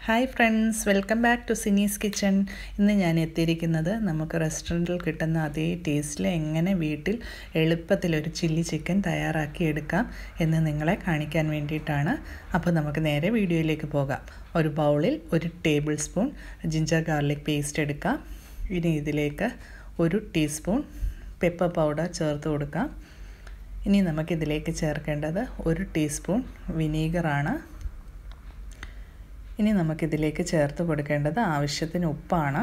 hi friends welcome back to Sini's kitchen ഇന്ന് ഞാൻ എത്തിയിരിക്കുന്നത് നമുക്ക് റെസ്റ്റോറൻറ്റിൽ കിട്ടുന്ന അതേ ടേസ്റ്റിൽ എങ്ങനെ വീട്ടിൽ എളുപ്പത്തിൽ ഒരു ചില്ലി ചിക്കൻ തയ്യാറാക്കി എടുക്കാം എന്ന് നിങ്ങളെ കാണിക്കാൻ വേണ്ടിയിട്ടാണ് അപ്പോൾ നമുക്ക് നേരെ വീഡിയോയിലേക്ക് പോകാം ഒരു ബൗളിൽ ഒരു tablespoon ginger garlic paste എടുക്കാം ഇനി ഇതിലേക്ക് ഒരു ടീസ്പൂൺ പെപ്പർ പൗഡർ ചേർത്ത് കൊടുക്കാം ഇനി നമുക്കിതിലേക്ക് ചേർക്കേണ്ടത് ഒരു ടീസ്പൂൺ വിനീഗറാണ് ഇനി നമുക്കിതിലേക്ക് ചേർത്ത് കൊടുക്കേണ്ടത് ആവശ്യത്തിന് ഉപ്പാണ്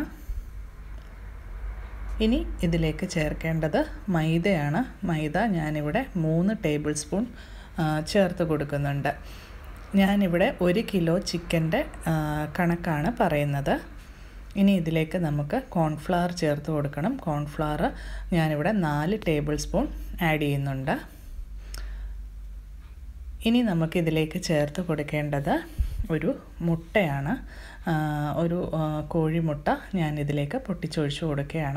ഇനി ഇതിലേക്ക് ചേർക്കേണ്ടത് മൈദയാണ് മൈദ ഞാനിവിടെ മൂന്ന് ടേബിൾ സ്പൂൺ ചേർത്ത് കൊടുക്കുന്നുണ്ട് ഞാനിവിടെ ഒരു കിലോ ചിക്കൻ്റെ കണക്കാണ് പറയുന്നത് ഇനി ഇതിലേക്ക് നമുക്ക് കോൺഫ്ലവർ ചേർത്ത് കൊടുക്കണം കോൺഫ്ലവർ ഞാനിവിടെ നാല് ടേബിൾ സ്പൂൺ ആഡ് ചെയ്യുന്നുണ്ട് ഇനി നമുക്കിതിലേക്ക് ചേർത്ത് കൊടുക്കേണ്ടത് ഒരു മുട്ടയാണ് ഒരു കോഴിമുട്ട ഞാൻ ഇതിലേക്ക് പൊട്ടിച്ചൊഴിച്ച് കൊടുക്കുകയാണ്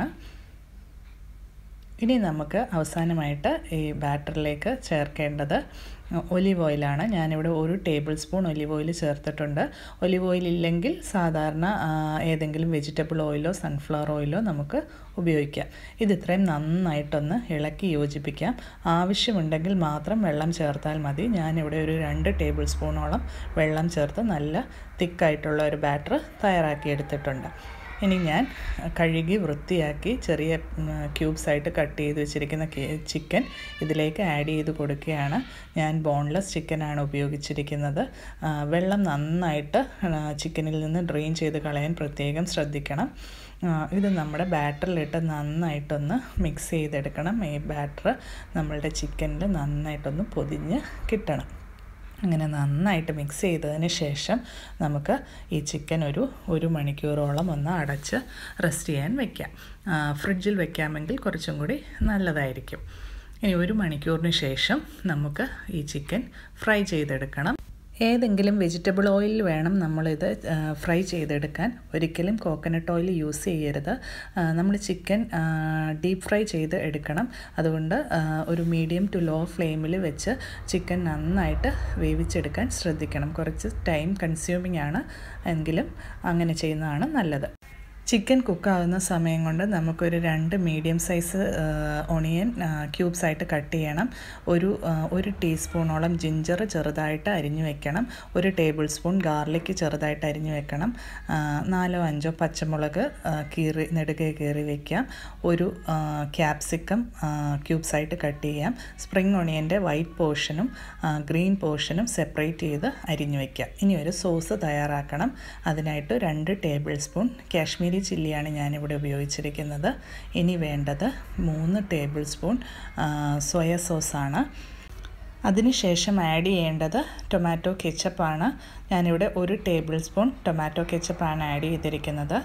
ഇനി നമുക്ക് അവസാനമായിട്ട് ഈ ബാറ്ററിലേക്ക് ചേർക്കേണ്ടത് ഒലിവ് ഓയിലാണ് ഞാനിവിടെ ഒരു ടേബിൾ സ്പൂൺ ഒലിവ് ഓയിൽ ചേർത്തിട്ടുണ്ട് ഒലിവ് ഓയിൽ ഇല്ലെങ്കിൽ സാധാരണ ഏതെങ്കിലും വെജിറ്റബിൾ ഓയിലോ സൺഫ്ലവർ ഓയിലോ നമുക്ക് ഉപയോഗിക്കാം ഇത് ഇത്രയും നന്നായിട്ടൊന്ന് ഇളക്കി യോജിപ്പിക്കാം ആവശ്യമുണ്ടെങ്കിൽ മാത്രം വെള്ളം ചേർത്താൽ മതി ഞാനിവിടെ ഒരു രണ്ട് ടേബിൾ സ്പൂണോളം വെള്ളം ചേർത്ത് നല്ല തിക്കായിട്ടുള്ള ഒരു ബാറ്റർ തയ്യാറാക്കി എടുത്തിട്ടുണ്ട് ഇനി ഞാൻ കഴുകി വൃത്തിയാക്കി ചെറിയ ക്യൂബ്സായിട്ട് കട്ട് ചെയ്ത് വെച്ചിരിക്കുന്ന ചിക്കൻ ഇതിലേക്ക് ആഡ് ചെയ്ത് കൊടുക്കുകയാണ് ഞാൻ ബോൺലെസ് ചിക്കനാണ് ഉപയോഗിച്ചിരിക്കുന്നത് വെള്ളം നന്നായിട്ട് ചിക്കനിൽ നിന്ന് ഡ്രെയിൻ ചെയ്ത് കളയാൻ പ്രത്യേകം ശ്രദ്ധിക്കണം ഇത് നമ്മുടെ ബാറ്ററിലിട്ട് നന്നായിട്ടൊന്ന് മിക്സ് ചെയ്തെടുക്കണം ഈ ബാറ്റർ നമ്മളുടെ ചിക്കനിൽ നന്നായിട്ടൊന്ന് പൊതിഞ്ഞ് കിട്ടണം അങ്ങനെ നന്നായിട്ട് മിക്സ് ചെയ്തതിന് ശേഷം നമുക്ക് ഈ ചിക്കൻ ഒരു ഒരു മണിക്കൂറോളം ഒന്ന് അടച്ച് റെസ്റ്റ് ചെയ്യാൻ വെക്കാം ഫ്രിഡ്ജിൽ വെക്കാമെങ്കിൽ കുറച്ചും കൂടി നല്ലതായിരിക്കും ഇനി ഒരു മണിക്കൂറിന് ശേഷം നമുക്ക് ഈ ചിക്കൻ ഫ്രൈ ചെയ്തെടുക്കണം ഏതെങ്കിലും വെജിറ്റബിൾ ഓയിൽ വേണം നമ്മളിത് ഫ്രൈ ചെയ്തെടുക്കാൻ ഒരിക്കലും കോക്കനട്ട് ഓയിൽ യൂസ് ചെയ്യരുത് നമ്മൾ ചിക്കൻ ഡീപ്പ് ഫ്രൈ ചെയ്ത് എടുക്കണം അതുകൊണ്ട് ഒരു മീഡിയം ടു ലോ ഫ്ലെയിമിൽ വെച്ച് ചിക്കൻ നന്നായിട്ട് വേവിച്ചെടുക്കാൻ ശ്രദ്ധിക്കണം കുറച്ച് ടൈം കൺസ്യൂമിംഗ് ആണ് എങ്കിലും അങ്ങനെ ചെയ്യുന്നതാണ് നല്ലത് ചിക്കൻ കുക്കാവുന്ന സമയം കൊണ്ട് നമുക്കൊരു രണ്ട് മീഡിയം സൈസ് ഒണിയൻ ക്യൂബ്സ് ആയിട്ട് കട്ട് ചെയ്യണം ഒരു ഒരു ടീസ്പൂണോളം ജിഞ്ചർ ചെറുതായിട്ട് അരിഞ്ഞു വെക്കണം ഒരു ടേബിൾ സ്പൂൺ ഗാർലിക്ക് ചെറുതായിട്ട് അരിഞ്ഞു വെക്കണം നാലോ അഞ്ചോ പച്ചമുളക് കീറി നെടുകെ കീറി വെക്കാം ഒരു ക്യാപ്സിക്കം ക്യൂബ്സ് ആയിട്ട് കട്ട് ചെയ്യാം സ്പ്രിങ് ഒണിയൻ്റെ വൈറ്റ് പോർഷനും ഗ്രീൻ പോർഷനും സെപ്പറേറ്റ് ചെയ്ത് അരിഞ്ഞു വെക്കാം ഇനി ഒരു സോസ് തയ്യാറാക്കണം അതിനായിട്ട് രണ്ട് ടേബിൾ സ്പൂൺ കാശ്മീരി ചില്ലിയാണ് ഞാനിവിടെ ഉപയോഗിച്ചിരിക്കുന്നത് ഇനി വേണ്ടത് മൂന്ന് ടേബിൾ സ്പൂൺ സോയ സോസാണ് അതിനുശേഷം ആഡ് ചെയ്യേണ്ടത് ടൊമാറ്റോ കെച്ചപ്പാണ് ഞാനിവിടെ ഒരു ടേബിൾ സ്പൂൺ ടൊമാറ്റോ കെച്ചപ്പാണ് ആഡ് ചെയ്തിരിക്കുന്നത്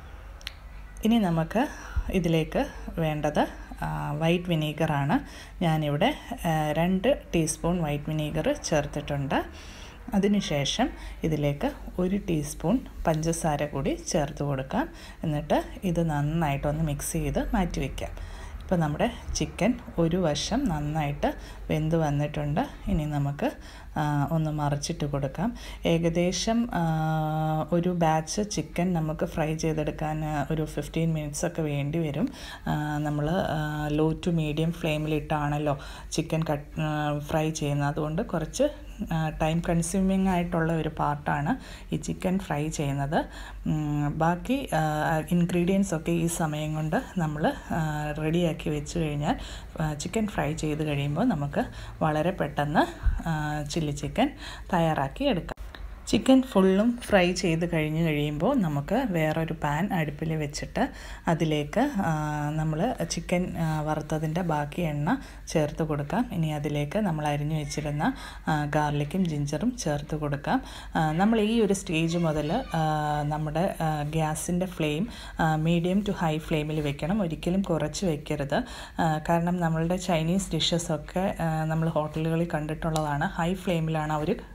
ഇനി നമുക്ക് ഇതിലേക്ക് വേണ്ടത് വൈറ്റ് വിനീഗറാണ് ഞാനിവിടെ രണ്ട് ടീസ്പൂൺ വൈറ്റ് വിനീഗർ ചേർത്തിട്ടുണ്ട് അതിനുശേഷം ഇതിലേക്ക് ഒരു ടീസ്പൂൺ പഞ്ചസാര കൂടി ചേർത്ത് കൊടുക്കാം എന്നിട്ട് ഇത് നന്നായിട്ടൊന്ന് മിക്സ് ചെയ്ത് മാറ്റി വയ്ക്കാം ഇപ്പോൾ നമ്മുടെ ചിക്കൻ ഒരു വശം നന്നായിട്ട് വെന്ത് വന്നിട്ടുണ്ട് ഇനി നമുക്ക് ഒന്ന് മറിച്ചിട്ട് കൊടുക്കാം ഏകദേശം ഒരു ബാച്ച് ചിക്കൻ നമുക്ക് ഫ്രൈ ചെയ്തെടുക്കാൻ ഒരു ഫിഫ്റ്റീൻ മിനിറ്റ്സ് ഒക്കെ വേണ്ടി വരും നമ്മൾ ലോ ടു മീഡിയം ഫ്ലെയിമിലിട്ടാണല്ലോ ചിക്കൻ കട്ട് ഫ്രൈ ചെയ്യുന്നത് അതുകൊണ്ട് കുറച്ച് ടൈം കൺസ്യൂമിങ് ആയിട്ടുള്ള ഒരു പാർട്ടാണ് ഈ ചിക്കൻ ഫ്രൈ ചെയ്യുന്നത് ബാക്കി ഇൻഗ്രീഡിയൻസ് ഒക്കെ ഈ സമയം കൊണ്ട് നമ്മൾ റെഡിയാക്കി വെച്ച് കഴിഞ്ഞാൽ ചിക്കൻ ഫ്രൈ ചെയ്ത് കഴിയുമ്പോൾ നമുക്ക് വളരെ പെട്ടെന്ന് ചില്ലി ചിക്കൻ തയ്യാറാക്കി എടുക്കാം ചിക്കൻ ഫുള്ളും ഫ്രൈ ചെയ്ത് കഴിഞ്ഞ് കഴിയുമ്പോൾ നമുക്ക് വേറൊരു പാൻ അടുപ്പിൽ വെച്ചിട്ട് അതിലേക്ക് നമ്മൾ ചിക്കൻ വറുത്തതിൻ്റെ ബാക്കി എണ്ണ ചേർത്ത് കൊടുക്കാം ഇനി അതിലേക്ക് നമ്മൾ അരിഞ്ഞു വെച്ചിരുന്ന ഗാർലിക്കും ജിഞ്ചറും ചേർത്ത് കൊടുക്കാം നമ്മൾ ഈ ഒരു സ്റ്റേജ് മുതൽ നമ്മുടെ ഗ്യാസിൻ്റെ ഫ്ലെയിം മീഡിയം ടു ഹൈ ഫ്ലെയിമിൽ വെക്കണം ഒരിക്കലും കുറച്ച് വെക്കരുത് കാരണം നമ്മളുടെ ചൈനീസ് ഡിഷസൊക്കെ നമ്മൾ ഹോട്ടലുകളിൽ കണ്ടിട്ടുള്ളതാണ് ഹൈ ഫ്ലെയിമിലാണ് അവർ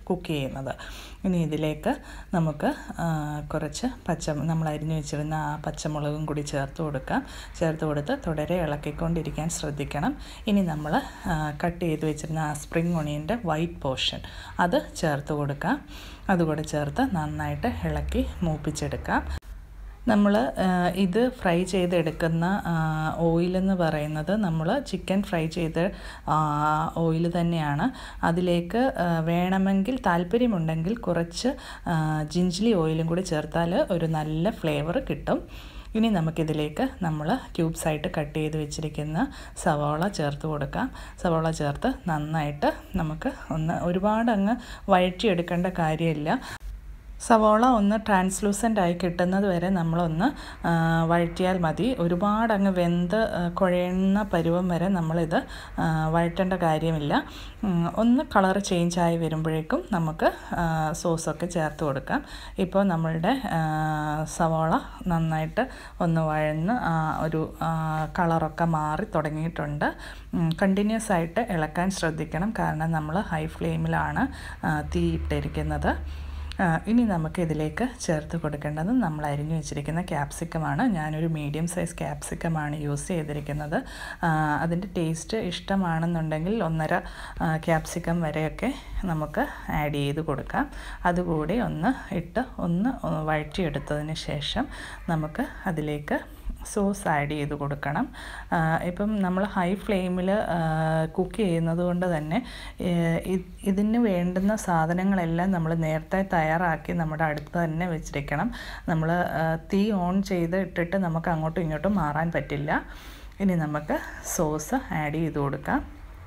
കുക്ക് ചെയ്യുന്നത് ഇനി ഇതിലേക്ക് നമുക്ക് കുറച്ച് പച്ച നമ്മൾ അരിഞ്ഞു വെച്ചിരുന്ന ആ പച്ചമുളകും കൂടി ചേർത്ത് കൊടുക്കാം ചേർത്ത് കൊടുത്ത് തുടരെ ഇളക്കിക്കൊണ്ടിരിക്കാൻ ശ്രദ്ധിക്കണം ഇനി നമ്മൾ കട്ട് ചെയ്ത് വെച്ചിരുന്ന ആ സ്പ്രിങ് ഒണിയൻ്റെ വൈറ്റ് പോർഷൻ അത് ചേർത്ത് കൊടുക്കാം അതുകൂടെ ചേർത്ത് നന്നായിട്ട് ഇളക്കി മൂപ്പിച്ചെടുക്കാം നമ്മൾ ഇത് ഫ്രൈ ചെയ്തെടുക്കുന്ന ഓയിലെന്ന് പറയുന്നത് നമ്മൾ ചിക്കൻ ഫ്രൈ ചെയ്ത ഓയിൽ തന്നെയാണ് അതിലേക്ക് വേണമെങ്കിൽ താല്പര്യമുണ്ടെങ്കിൽ കുറച്ച് ജിഞ്ചിലി ഓയിലും കൂടി ചേർത്താൽ ഒരു നല്ല ഫ്ലേവർ കിട്ടും ഇനി നമുക്കിതിലേക്ക് നമ്മൾ ക്യൂബ്സായിട്ട് കട്ട് ചെയ്ത് വെച്ചിരിക്കുന്ന സവാള ചേർത്ത് കൊടുക്കാം സവാള ചേർത്ത് നന്നായിട്ട് നമുക്ക് ഒന്ന് ഒരുപാട് അങ്ങ് വഴറ്റിയെടുക്കേണ്ട കാര്യമില്ല സവോള ഒന്ന് ട്രാൻസ്ലൂസൻ്റ് ആയി കിട്ടുന്നത് വരെ നമ്മളൊന്ന് വഴറ്റിയാൽ മതി ഒരുപാട് അങ്ങ് വെന്ത് കുഴയുന്ന പരുവം വരെ നമ്മളിത് വഴറ്റേണ്ട കാര്യമില്ല ഒന്ന് കളർ ചേഞ്ച് ആയി വരുമ്പോഴേക്കും നമുക്ക് സോസൊക്കെ ചേർത്ത് കൊടുക്കാം ഇപ്പോൾ നമ്മളുടെ സവോള നന്നായിട്ട് ഒന്ന് വഴന്ന് ഒരു കളറൊക്കെ മാറി തുടങ്ങിയിട്ടുണ്ട് കണ്ടിന്യൂസ് ആയിട്ട് ഇളക്കാൻ ശ്രദ്ധിക്കണം കാരണം നമ്മൾ ഹൈ ഫ്ലെയിമിലാണ് തീ ഇട്ടിരിക്കുന്നത് ഇനി നമുക്ക് ഇതിലേക്ക് ചേർത്ത് കൊടുക്കേണ്ടത് നമ്മൾ അരിഞ്ഞു വെച്ചിരിക്കുന്ന ക്യാപ്സിക്കമാണ് ഞാനൊരു മീഡിയം സൈസ് ക്യാപ്സിക്കമാണ് യൂസ് ചെയ്തിരിക്കുന്നത് അതിൻ്റെ ടേസ്റ്റ് ഇഷ്ടമാണെന്നുണ്ടെങ്കിൽ ഒന്നര ക്യാപ്സിക്കം വരെയൊക്കെ നമുക്ക് ആഡ് ചെയ്ത് കൊടുക്കാം അതുകൂടി ഒന്ന് ഇട്ട് ഒന്ന് വഴറ്റിയെടുത്തതിന് ശേഷം നമുക്ക് അതിലേക്ക് സോസ് ആഡ് ചെയ്ത് കൊടുക്കണം ഇപ്പം നമ്മൾ ഹൈ ഫ്ലെയിമിൽ കുക്ക് ചെയ്യുന്നത് കൊണ്ട് തന്നെ ഇതിന് വേണ്ടുന്ന സാധനങ്ങളെല്ലാം നമ്മൾ നേരത്തെ തയ്യാറാക്കി നമ്മുടെ അടുത്ത് തന്നെ വെച്ചിരിക്കണം നമ്മൾ തീ ഓൺ ചെയ്ത് ഇട്ടിട്ട് നമുക്ക് അങ്ങോട്ടും ഇങ്ങോട്ടും മാറാൻ പറ്റില്ല ഇനി നമുക്ക് സോസ് ആഡ് ചെയ്ത് കൊടുക്കാം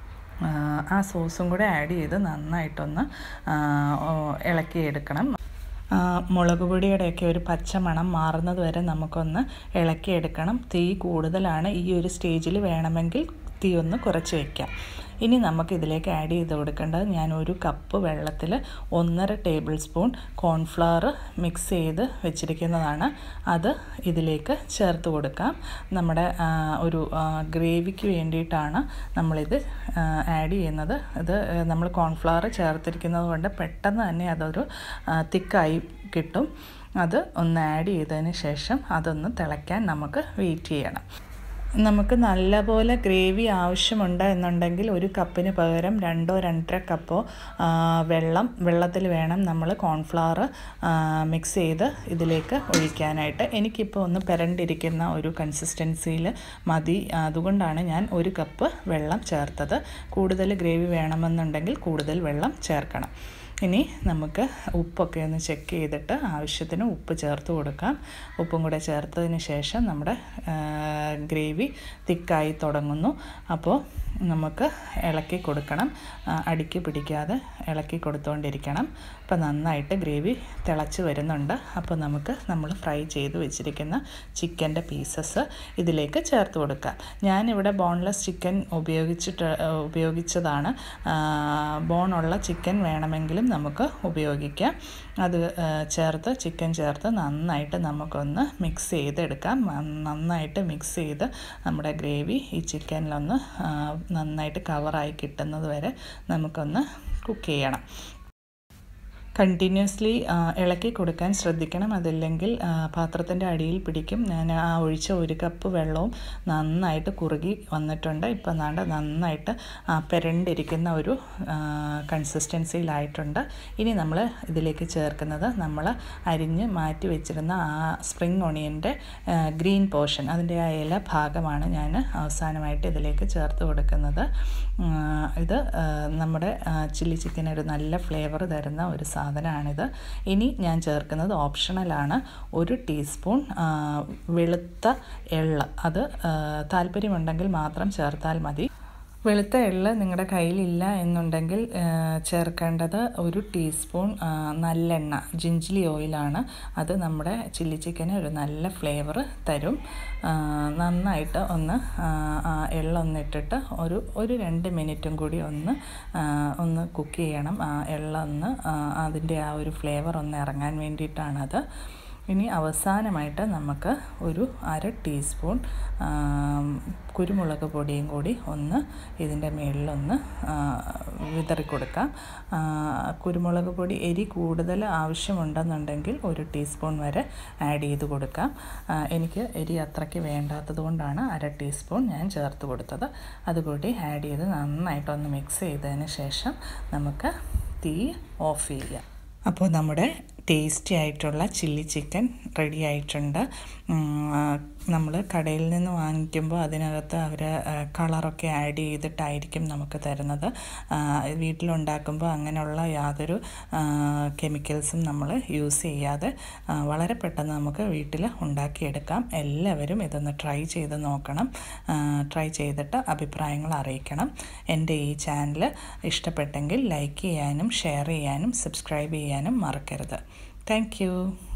ആ സോസും കൂടെ ആഡ് ചെയ്ത് നന്നായിട്ടൊന്ന് ഇളക്കിയെടുക്കണം മുളക് പൊടിയുടെയൊക്കെ ഒരു പച്ച മണം മാറുന്നത് വരെ നമുക്കൊന്ന് ഇളക്കിയെടുക്കണം തീ കൂടുതലാണ് ഈ ഒരു സ്റ്റേജിൽ വേണമെങ്കിൽ തീ ഒന്ന് കുറച്ച് വയ്ക്കാം ഇനി നമുക്ക് ഇതിലേക്ക് ആഡ് ചെയ്ത് കൊടുക്കേണ്ടത് ഞാൻ ഒരു കപ്പ് വെള്ളത്തിൽ ഒന്നര ടേബിൾ സ്പൂൺ കോൺഫ്ലവർ മിക്സ് ചെയ്ത് വെച്ചിരിക്കുന്നതാണ് അത് ഇതിലേക്ക് ചേർത്ത് കൊടുക്കാം നമ്മുടെ ഒരു ഗ്രേവിക്ക് വേണ്ടിയിട്ടാണ് നമ്മളിത് ആഡ് ചെയ്യുന്നത് ഇത് നമ്മൾ കോൺഫ്ലവർ ചേർത്തിരിക്കുന്നത് കൊണ്ട് പെട്ടെന്ന് തന്നെ അതൊരു തിക്കായി കിട്ടും അത് ഒന്ന് ആഡ് ചെയ്തതിന് ശേഷം അതൊന്ന് തിളയ്ക്കാൻ നമുക്ക് വെയിറ്റ് ചെയ്യണം നമുക്ക് നല്ലപോലെ ഗ്രേവി ആവശ്യമുണ്ട് എന്നുണ്ടെങ്കിൽ ഒരു കപ്പിന് പകരം രണ്ടോ രണ്ടര കപ്പോ വെള്ളം വെള്ളത്തിൽ വേണം നമ്മൾ കോൺഫ്ലവർ മിക്സ് ചെയ്ത് ഇതിലേക്ക് ഒഴിക്കാനായിട്ട് എനിക്കിപ്പോൾ ഒന്ന് പെരണ്ടിരിക്കുന്ന ഒരു കൺസിസ്റ്റൻസിയിൽ മതി അതുകൊണ്ടാണ് ഞാൻ ഒരു കപ്പ് വെള്ളം ചേർത്തത് കൂടുതൽ ഗ്രേവി വേണമെന്നുണ്ടെങ്കിൽ കൂടുതൽ വെള്ളം ചേർക്കണം ഇനി നമുക്ക് ഉപ്പൊക്കെ ഒന്ന് ചെക്ക് ചെയ്തിട്ട് ആവശ്യത്തിന് ഉപ്പ് ചേർത്ത് കൊടുക്കാം ഉപ്പും കൂടെ ചേർത്തതിന് ശേഷം നമ്മുടെ ഗ്രേവി തിക്കായി തുടങ്ങുന്നു അപ്പോൾ നമുക്ക് ഇളക്കി കൊടുക്കണം അടിക്ക് പിടിക്കാതെ ഇളക്കി കൊടുത്തുകൊണ്ടിരിക്കണം അപ്പോൾ നന്നായിട്ട് ഗ്രേവി തിളച്ച് വരുന്നുണ്ട് അപ്പോൾ നമുക്ക് നമ്മൾ ഫ്രൈ ചെയ്ത് വെച്ചിരിക്കുന്ന ചിക്കൻ്റെ പീസസ് ഇതിലേക്ക് ചേർത്ത് കൊടുക്കാം ഞാനിവിടെ ബോൺലെസ് ചിക്കൻ ഉപയോഗിച്ചിട്ട് ഉപയോഗിച്ചതാണ് ബോണുള്ള ചിക്കൻ വേണമെങ്കിലും നമുക്ക് ഉപയോഗിക്കാം അത് ചേർത്ത് ചിക്കൻ ചേർത്ത് നന്നായിട്ട് നമുക്കൊന്ന് മിക്സ് ചെയ്തെടുക്കാം നന്നായിട്ട് മിക്സ് ചെയ്ത് നമ്മുടെ ഗ്രേവി ഈ ചിക്കനിലൊന്ന് നന്നായിട്ട് കവറായി കിട്ടുന്നത് വരെ നമുക്കൊന്ന് കുക്ക് ചെയ്യണം കണ്ടിന്യൂസ്ലി ഇളക്കി കൊടുക്കാൻ ശ്രദ്ധിക്കണം അതില്ലെങ്കിൽ പാത്രത്തിൻ്റെ അടിയിൽ പിടിക്കും ഞാൻ ആ ഒഴിച്ച ഒരു കപ്പ് വെള്ളവും നന്നായിട്ട് കുറുകി വന്നിട്ടുണ്ട് ഇപ്പം നാണ്ട നന്നായിട്ട് പെരണ്ടിരിക്കുന്ന ഒരു കൺസിസ്റ്റൻസിയിലായിട്ടുണ്ട് ഇനി നമ്മൾ ഇതിലേക്ക് ചേർക്കുന്നത് നമ്മൾ അരിഞ്ഞ് മാറ്റി വെച്ചിരുന്ന ആ സ്പ്രിങ് ഒണിയൻ്റെ ഗ്രീൻ പോർഷൻ അതിൻ്റെ ആ ഇല ഭാഗമാണ് ഞാൻ അവസാനമായിട്ട് ഇതിലേക്ക് ചേർത്ത് കൊടുക്കുന്നത് ഇത് നമ്മുടെ ചില്ലി ചിക്കൻ ഒരു നല്ല ഫ്ലേവർ തരുന്ന ഒരു സാധനമാണിത് ഇനി ഞാൻ ചേർക്കുന്നത് ഓപ്ഷണലാണ് ഒരു ടീസ്പൂൺ വെളുത്ത എള്ള് അത് താല്പര്യമുണ്ടെങ്കിൽ മാത്രം ചേർത്താൽ മതി വെളുത്ത എള്ള് നിങ്ങളുടെ കയ്യിലില്ല എന്നുണ്ടെങ്കിൽ ചേർക്കേണ്ടത് ഒരു ടീസ്പൂൺ നല്ലെണ്ണ ജിഞ്ചിലി ഓയിലാണ് അത് നമ്മുടെ ചില്ലി ചിക്കന് ഒരു നല്ല ഫ്ലേവർ തരും നന്നായിട്ട് ഒന്ന് എള്ളൊന്നിട്ടിട്ട് ഒരു ഒരു രണ്ട് മിനിറ്റും കൂടി ഒന്ന് ഒന്ന് കുക്ക് ചെയ്യണം എള്ളൊന്ന് അതിൻ്റെ ആ ഒരു ഫ്ലേവർ ഒന്ന് ഇറങ്ങാൻ വേണ്ടിയിട്ടാണത് ഇനി അവസാനമായിട്ട് നമുക്ക് ഒരു അര ടീസ്പൂൺ കുരുമുളക് പൊടിയും കൂടി ഒന്ന് ഇതിൻ്റെ മുകളിലൊന്ന് വിതറി കൊടുക്കാം കുരുമുളക് പൊടി എരി കൂടുതൽ ആവശ്യമുണ്ടെന്നുണ്ടെങ്കിൽ ഒരു ടീസ്പൂൺ വരെ ആഡ് ചെയ്ത് കൊടുക്കാം എനിക്ക് എരി അത്രയ്ക്ക് വേണ്ടാത്തത് കൊണ്ടാണ് അര ടീസ്പൂൺ ഞാൻ ചേർത്ത് കൊടുത്തത് അതുകൂടി ആഡ് ചെയ്ത് നന്നായിട്ടൊന്ന് മിക്സ് ചെയ്തതിന് ശേഷം നമുക്ക് തീ ഓഫ് ചെയ്യാം അപ്പോൾ നമ്മുടെ ടേസ്റ്റി ആയിട്ടുള്ള ചില്ലി ചിക്കൻ റെഡി ആയിട്ടുണ്ട് നമ്മൾ കടയിൽ നിന്ന് വാങ്ങിക്കുമ്പോൾ അതിനകത്ത് അവർ കളറൊക്കെ ആഡ് ചെയ്തിട്ടായിരിക്കും നമുക്ക് തരുന്നത് വീട്ടിലുണ്ടാക്കുമ്പോൾ അങ്ങനെയുള്ള യാതൊരു കെമിക്കൽസും നമ്മൾ യൂസ് ചെയ്യാതെ വളരെ പെട്ടെന്ന് നമുക്ക് വീട്ടിൽ ഉണ്ടാക്കിയെടുക്കാം എല്ലാവരും ഇതൊന്ന് ട്രൈ ചെയ്ത് നോക്കണം ട്രൈ ചെയ്തിട്ട് അഭിപ്രായങ്ങൾ അറിയിക്കണം എൻ്റെ ഈ ചാനൽ ഇഷ്ടപ്പെട്ടെങ്കിൽ ലൈക്ക് ചെയ്യാനും ഷെയർ ചെയ്യാനും സബ്സ്ക്രൈബ് ചെയ്യാനും മറക്കരുത് താങ്ക്